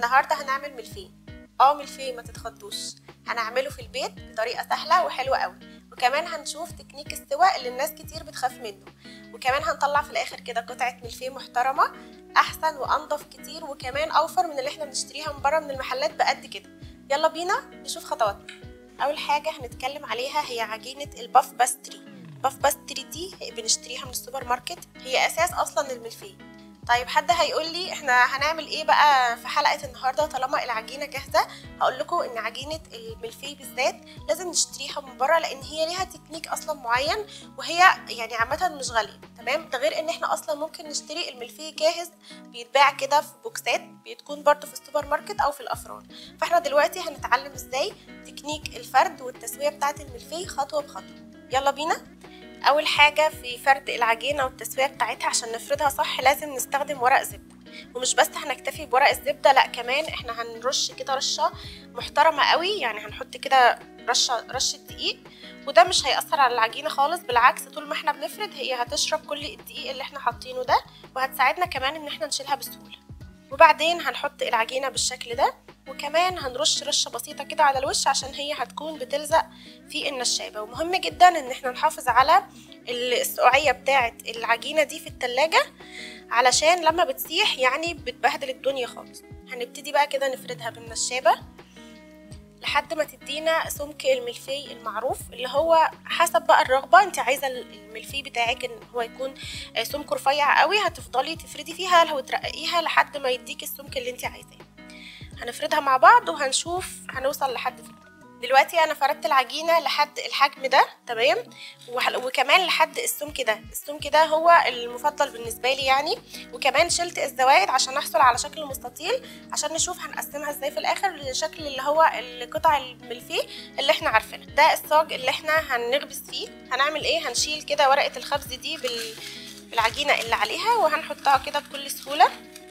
النهارده هنعمل ملفيه اه ملفيه ما تتخضوش هنعمله في البيت بطريقه سهله وحلوه قوي وكمان هنشوف تكنيك السوا اللي الناس كتير بتخاف منه وكمان هنطلع في الاخر كده قطعه ملفيه محترمه احسن وانضف كتير وكمان اوفر من اللي احنا بنشتريها من بره من المحلات بقد كده يلا بينا نشوف خطواتنا اول حاجه هنتكلم عليها هي عجينه الباف باستري باف باستري دي بنشتريها من السوبر ماركت هي اساس اصلا الملفيه طيب حد هيقول لي احنا هنعمل ايه بقى في حلقه النهارده طالما العجينه جاهزه هقول لكم ان عجينه الملفيه بالذات لازم نشتريها من بره لان هي ليها تكنيك اصلا معين وهي يعني عامه مش غاليه تمام ده غير ان احنا اصلا ممكن نشتري الملفيه جاهز بيتباع كده في بوكسات بتكون برضه في السوبر ماركت او في الافران فاحنا دلوقتي هنتعلم ازاي تكنيك الفرد والتسويه بتاعه الملفيه خطوه بخطوه يلا بينا اول حاجه في فرد العجينه والتسويه بتاعتها عشان نفردها صح لازم نستخدم ورق زبده ومش بس هنكتفي بورق الزبده لا كمان احنا هنرش كده رشه محترمه قوي يعني هنحط كده رشه رشه دقيق وده مش هيأثر على العجينه خالص بالعكس طول ما احنا بنفرد هي هتشرب كل الدقيق اللي احنا حاطينه ده وهتساعدنا كمان ان احنا نشيلها بسهوله وبعدين هنحط العجينه بالشكل ده وكمان هنرش رشه بسيطه كده على الوش عشان هي هتكون بتلزق في النشابه ومهم جدا ان احنا نحافظ على السقوعيه بتاعه العجينه دي في التلاجة علشان لما بتسيح يعني بتبهدل الدنيا خالص هنبتدي بقى كده نفردها بالنشابه لحد ما تدينا سمك الملفي المعروف اللي هو حسب بقى الرغبة انت عايزة الملفي بتاعك ان هو يكون سمك رفيع قوي هتفضلي تفردي فيها وترققيها لحد ما يديك السمك اللي انت عايزاه هنفردها مع بعض وهنشوف هنوصل لحد فين دلوقتي انا فردت العجينه لحد الحجم ده تمام وكمان لحد السمك ده السمك ده هو المفضل بالنسبه لي يعني وكمان شلت الزوايد عشان احصل على شكل مستطيل عشان نشوف هنقسمها ازاي في الاخر للشكل اللي هو القطع الملفيه اللي احنا عارفينها ده الصاج اللي احنا هنخبز فيه هنعمل ايه هنشيل كده ورقه الخبز دي بالعجينه اللي عليها وهنحطها كده بكل سهوله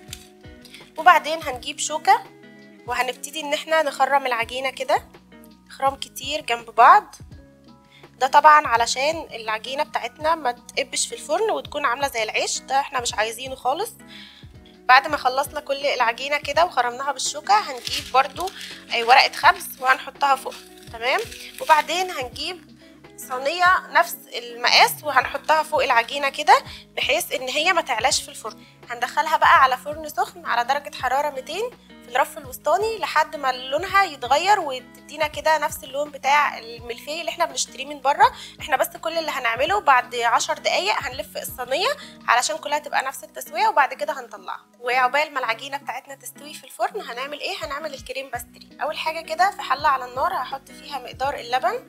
وبعدين هنجيب شوكه وهنبتدي ان احنا نخرم العجينه كده خرام كتير جنب بعض ده طبعا علشان العجينه بتاعتنا ما تقبش في الفرن وتكون عامله زي العيش ده احنا مش عايزينه خالص بعد ما خلصنا كل العجينه كده وخرمناها بالشوكه هنجيب برضو ورقه خبز وهنحطها فوق تمام وبعدين هنجيب صينيه نفس المقاس وهنحطها فوق العجينه كده بحيث ان هي ما تعلاش في الفرن هندخلها بقى على فرن سخن على درجه حراره 200 في الرف الوسطاني لحد ما لونها يتغير وتدينا كده نفس اللون بتاع الملفيه اللي احنا بنشتريه من بره احنا بس كل اللي هنعمله بعد عشر دقايق هنلف الصينيه علشان كلها تبقى نفس التسويه وبعد كده هنطلعها وعقبال ما العجينه بتاعتنا تستوي في الفرن هنعمل ايه هنعمل الكريم باستري اول حاجه كده في حله على النار هحط فيها مقدار اللبن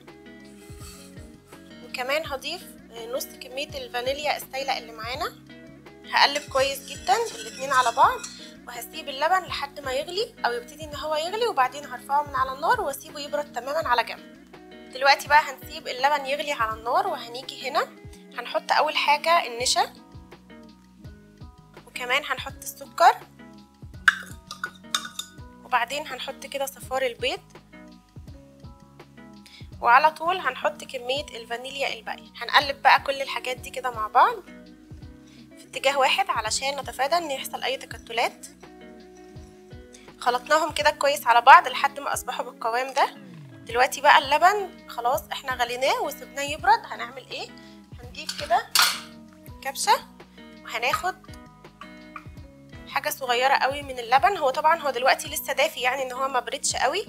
وكمان هضيف نص كميه الفانيليا السايله اللي معانا هقلب كويس جدا الاتنين على بعض وهسيب اللبن لحد ما يغلي او يبتدي ان هو يغلي وبعدين هرفعه من على النار واسيبه يبرد تماما على جنب دلوقتي بقى هنسيب اللبن يغلي على النار وهنيجي هنا هنحط اول حاجه النشا وكمان هنحط السكر وبعدين هنحط كده صفار البيض وعلى طول هنحط كمية الفانيليا الباقية هنقلب بقى كل الحاجات دي كده مع بعض في اتجاه واحد علشان نتفادى ان يحصل اي تكتلات خلطناهم كده كويس على بعض لحد ما اصبحوا بالقوام ده دلوقتي بقى اللبن خلاص احنا غليناه وسبناه يبرد هنعمل ايه هنجيب كده كبشة وهناخد حاجة صغيرة قوي من اللبن هو طبعا هو دلوقتي لسه دافي يعني ان هو ما بردش قوي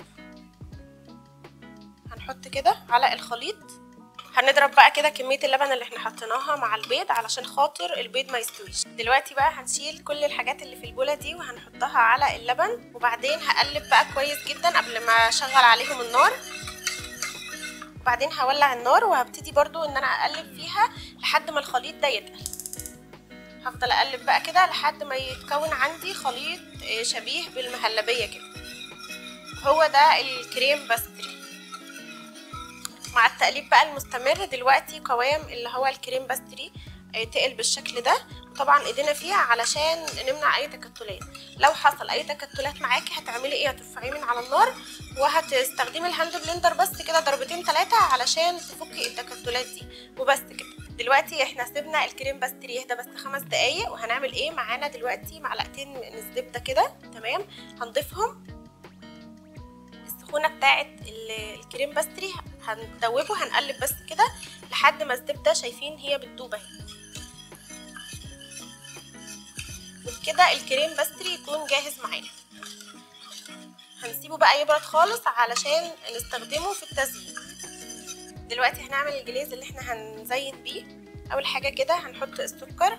هنحط كده على الخليط هنضرب بقى كده كميه اللبن اللي احنا حطيناها مع البيض علشان خاطر البيض ما يستويش دلوقتي بقى هنشيل كل الحاجات اللي في البوله دي وهنحطها على اللبن وبعدين هقلب بقى كويس جدا قبل ما اشغل عليهم النار وبعدين هولع النار وهبتدي برضو ان انا اقلب فيها لحد ما الخليط ده يتقل هفضل اقلب بقى كده لحد ما يتكون عندي خليط شبيه بالمهلبيه كده هو ده الكريم باستري مع التقليب بقى المستمر دلوقتي قوام اللي هو الكريم باستري تقل بالشكل ده وطبعا ايدينا فيها علشان نمنع اي تكتلات لو حصل اي تكتلات معاكي هتعملي ايه هترفعيه من على النار وهتستخدمي الهاند بلندر بس كده ضربتين ثلاثه علشان تفكي التكتلات دي وبس كده دلوقتي احنا سيبنا الكريم باستري يهدى بس خمس دقايق وهنعمل ايه معانا دلوقتي معلقتين من الزبده كده تمام هنضيفهم السخونه بتاعه الكريم باستري هندوبه هنقلب بس كده لحد ما الزبده شايفين هي بتدوب اهي وبكده الكريم باستري يكون جاهز معانا هنسيبه بقى يبرد خالص علشان نستخدمه في التزيين دلوقتي هنعمل الجليز اللي احنا هنزين بيه اول حاجه كده هنحط السكر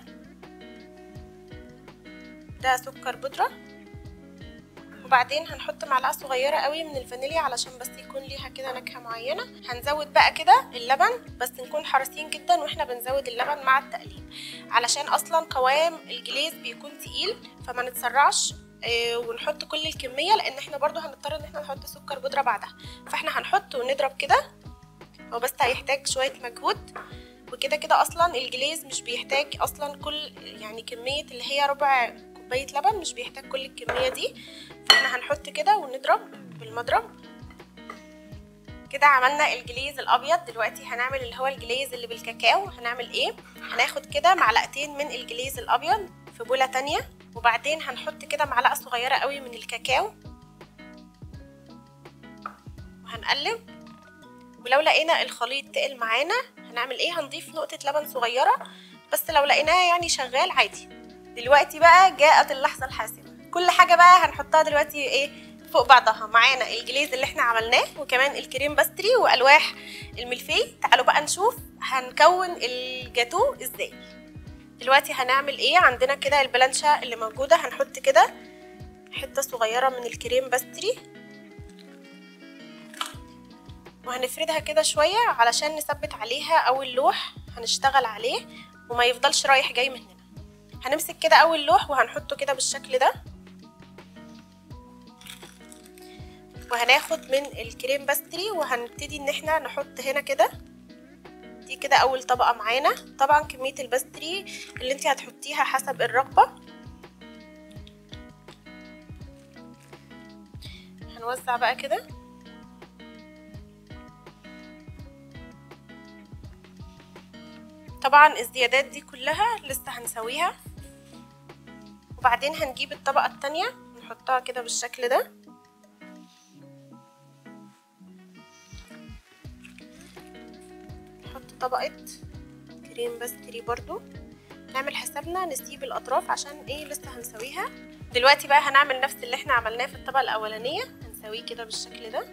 ده سكر بودره وبعدين هنحط معلقه صغيره قوي من الفانيليا علشان بس يكون ليها كده نكهه معينه هنزود بقى كده اللبن بس نكون حريصين جدا واحنا بنزود اللبن مع التقليب علشان اصلا قوام الجليز بيكون تقيل فما نتسرعش ونحط كل الكميه لان احنا برضو هنضطر ان احنا نحط سكر بودره بعدها فاحنا هنحط ونضرب كده هو بس هيحتاج شويه مجهود وكده كده اصلا الجليز مش بيحتاج اصلا كل يعني كميه اللي هي ربع كوبايه لبن مش بيحتاج كل الكميه دي فاحنا هنحط كده ونضرب بالمضرب كده عملنا الجليز الابيض دلوقتي هنعمل اللي هو الجليز اللي بالكاكاو هنعمل ايه هناخد كده معلقتين من الجليز الابيض في بوله تانية وبعدين هنحط كده معلقه صغيره قوي من الكاكاو وهنقلب ولو لقينا الخليط تقل معانا هنعمل ايه هنضيف نقطه لبن صغيره بس لو لقيناه يعني شغال عادي دلوقتي بقى جاءت اللحظه الحاسمه كل حاجه بقى هنحطها دلوقتي ايه فوق بعضها معانا الجليز اللي احنا عملناه وكمان الكريم باستري والواح الملفي تعالوا بقى نشوف هنكون الجاتو ازاي دلوقتي هنعمل ايه عندنا كده البلانشا اللي موجوده هنحط كده حته صغيره من الكريم باستري وهنفردها كده شويه علشان نثبت عليها اول لوح هنشتغل عليه وما يفضلش رايح جاي مننا هنمسك كده اول لوح وهنحطه كده بالشكل ده وهناخد من الكريم باستري وهنبتدي ان احنا نحط هنا كده دي كده اول طبقه معانا طبعا كميه الباستري اللي انت هتحطيها حسب الرغبه هنوزع بقى كده طبعا الزيادات دي كلها لسه هنسويها وبعدين هنجيب الطبقه التانية نحطها كده بالشكل ده نحط طبقه كريم باستري برضو نعمل حسابنا نسيب الاطراف عشان ايه لسه هنسويها دلوقتي بقى هنعمل نفس اللي احنا عملناه في الطبقه الاولانيه هنسويه كده بالشكل ده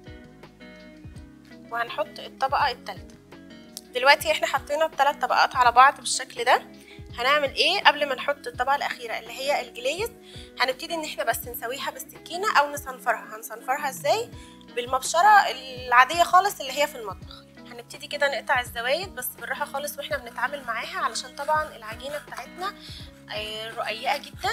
وهنحط الطبقه التالتة دلوقتي احنا حطينا الثلاث طبقات على بعض بالشكل ده هنعمل ايه قبل ما نحط الطبقه الاخيره اللي هي الجليز هنبتدي ان احنا بس نسويها بالسكينه او نصنفرها هنصنفرها ازاي بالمبشره العاديه خالص اللي هي في المطبخ هنبتدي كده نقطع الزوايد بس بالراحه خالص واحنا بنتعامل معاها علشان طبعا العجينه بتاعتنا رقيقه جدا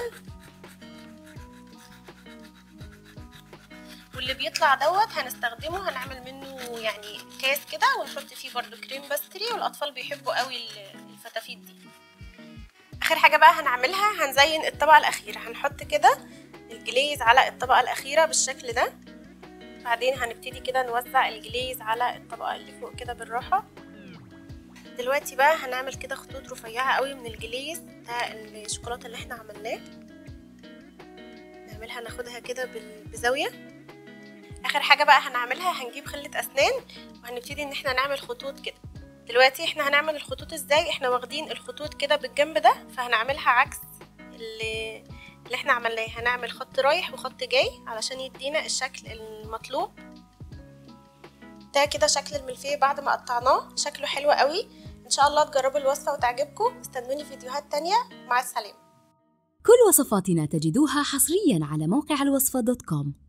واللي بيطلع دوت هنستخدمه هنعمل منه يعني كاس كده ونحط فيه برضو كريم باستري والاطفال بيحبوا قوي الفتافيت دي اخر حاجه بقى هنعملها هنزين الطبقه الاخيره هنحط كده الجليز على الطبقه الاخيره بالشكل ده بعدين هنبتدي كده نوزع الجليز على الطبقه اللي فوق كده بالراحه دلوقتي بقى هنعمل كده خطوط رفيعه قوي من الجليز بتاع الشوكولاته اللي احنا عملناه نعملها ناخدها كده بزاويه اخر حاجه بقى هنعملها هنجيب خله اسنان وهنبتدي ان احنا نعمل خطوط كده دلوقتي احنا هنعمل الخطوط ازاي احنا واخدين الخطوط كده بالجنب ده فهنعملها عكس اللي, اللي احنا عملناه هنعمل خط رايح وخط جاي علشان يدينا الشكل المطلوب ده كده شكل الملفيه بعد ما قطعناه شكله حلو قوي ان شاء الله تجربوا الوصفه وتعجبكم استنوني فيديوهات تانية مع السلامه كل وصفاتنا تجدوها حصريا على موقع الوصفة دوت كوم